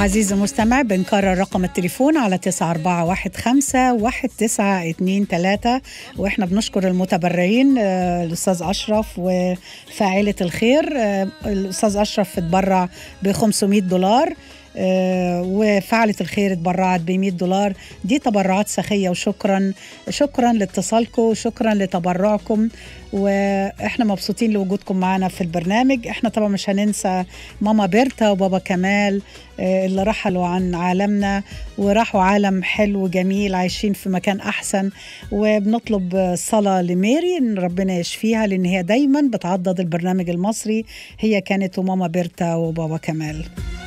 عزيزي المستمع بنكرر رقم التليفون على 9415 واحنا بنشكر المتبرعين آه، الاستاذ اشرف وفاعله الخير آه، الاستاذ اشرف اتبرع ب 500 دولار آه، وفعلة الخير اتبرعت ب 100 دولار دي تبرعات سخية وشكرا شكرا لاتصالكم وشكرا لتبرعكم واحنا مبسوطين لوجودكم معنا في البرنامج احنا طبعا مش هننسى ماما بيرتا وبابا كمال آه، اللي رحلوا عن عالمنا وراحوا عالم حلو جميل عايشين في مكان احسن وبنطلب صلاة لميري ان ربنا يشفيها لان هي دايما بتعضد البرنامج المصري هي كانت وماما بيرتا وبابا كمال